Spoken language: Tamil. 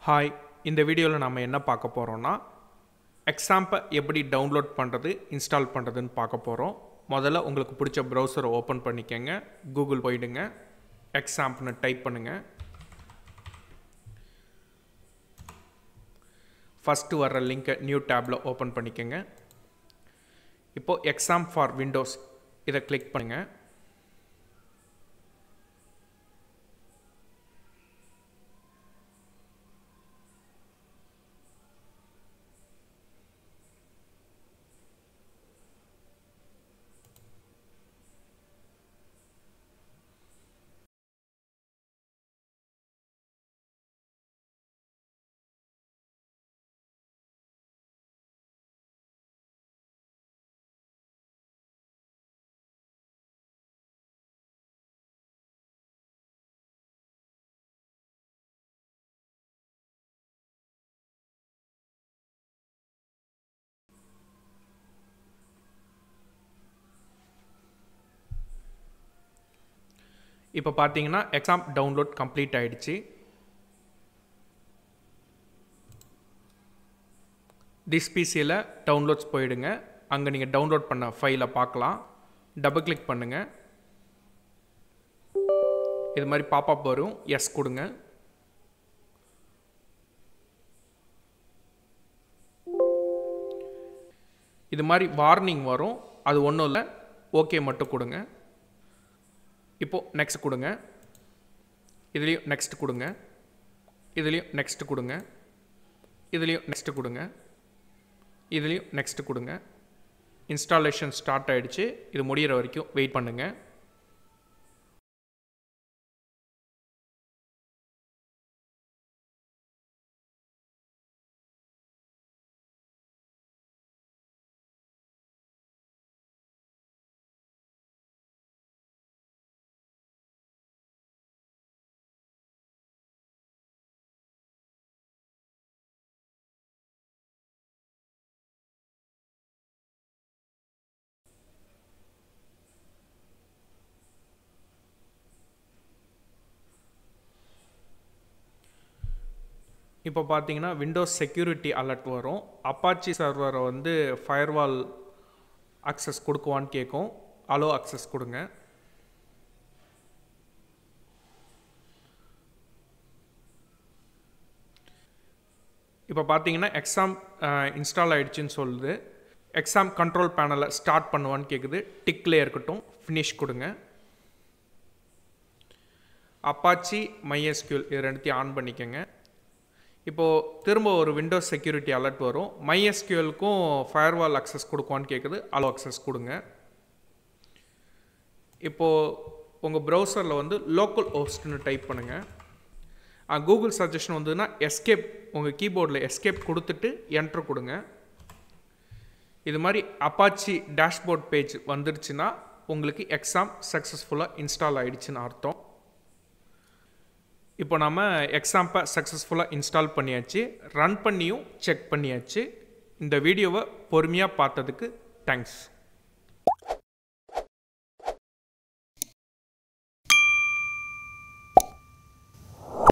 ஹாய் இந்த வீடியோவில் நம்ம என்ன பார்க்க போகிறோம்னா எக்ஸாம்பை எப்படி டவுன்லோட் பண்ணுறது இன்ஸ்டால் பண்ணுறதுன்னு பார்க்க போகிறோம் முதல்ல உங்களுக்கு பிடிச்ச ப்ரௌசரை ஓப்பன் பண்ணிக்கங்க கூகுள் போயிடுங்க எக்ஸாம்ப்னு டைப் பண்ணுங்கள் ஃபஸ்ட்டு வர்ற லிங்க்கை நியூ டேப்பில் ஓப்பன் பண்ணிக்கோங்க இப்போது எக்ஸாம் ஃபார் விண்டோஸ் இதை கிளிக் பண்ணுங்கள் இப்போ பார்த்தீங்கன்னா எக்ஸாம் டவுன்லோட் கம்ப்ளீட் ஆயிடுச்சு திஸ் பிசியில் டவுன்லோட்ஸ் போயிடுங்க அங்கே நீங்கள் டவுன்லோட் பண்ண ஃபைலை பார்க்கலாம் டபுள் கிளிக் பண்ணுங்கள் இது மாதிரி பாப்பப் வரும் எஸ் கொடுங்க இது மாதிரி வார்னிங் வரும் அது ஒன்றும் இல்லை ஓகே மட்டும் கொடுங்க இப்போது நெக்ஸ்ட் கொடுங்க இதுலேயும் நெக்ஸ்ட் கொடுங்க இதுலேயும் நெக்ஸ்ட் கொடுங்க இதுலேயும் நெக்ஸ்ட் கொடுங்க இதுலேயும் நெக்ஸ்ட் கொடுங்க இன்ஸ்டாலேஷன் ஸ்டார்ட் ஆகிடுச்சு இது முடிகிற வரைக்கும் வெயிட் பண்ணுங்கள் இப்போ பார்த்தீங்கன்னா விண்டோஸ் செக்யூரிட்டி அலர்ட் வரும் அப்பாச்சி சர்வரை வந்து ஃபயர்வால் அக்சஸ் கொடுக்குவான்னு கேட்கும் அலோ அக்சஸ் கொடுங்க இப்போ பார்த்தீங்கன்னா எக்ஸாம் இன்ஸ்டால் ஆகிடுச்சின்னு சொல்லுது எக்ஸாம் கண்ட்ரோல் பேனலை ஸ்டார்ட் பண்ணுவான்னு கேட்குது டிக்லேயே இருக்கட்டும் ஃபினிஷ் கொடுங்க அப்பாச்சி மைஎஸ்கியூல் இது ரெண்டுத்தையும் ஆன் பண்ணிக்கோங்க இப்போது திரும்ப ஒரு விண்டோஸ் செக்யூரிட்டி அலர்ட் வரும் மைஎஸ்கியூஎலுக்கும் ஃபயர்வால் அக்சஸ் கொடுக்குவான்னு கேட்குது அலோ அக்சஸ் கொடுங்க இப்போது உங்கள் ப்ரௌசரில் வந்து லோக்கல் ஹோஸ்ட்னு டைப் பண்ணுங்கள் கூகுள் சஜஷன் வந்ததுன்னா எஸ்கேப் உங்கள் கீபோர்டில் எஸ்கேப் கொடுத்துட்டு என்ட்ரு கொடுங்க இது மாதிரி அப்பாச்சி டேஷ்போர்ட் பேஜ் வந்துடுச்சுன்னா உங்களுக்கு எக்ஸாம் சக்ஸஸ்ஃபுல்லாக இன்ஸ்டால் ஆகிடுச்சின்னு அர்த்தம் இப்போ நம்ம எக்ஸாம்பை சக்ஸஸ்ஃபுல்லாக இன்ஸ்டால் பண்ணியாச்சு ரன் பண்ணியும் செக் பண்ணியாச்சு இந்த வீடியோவை பொறுமையாக பார்த்ததுக்கு தேங்க்ஸ்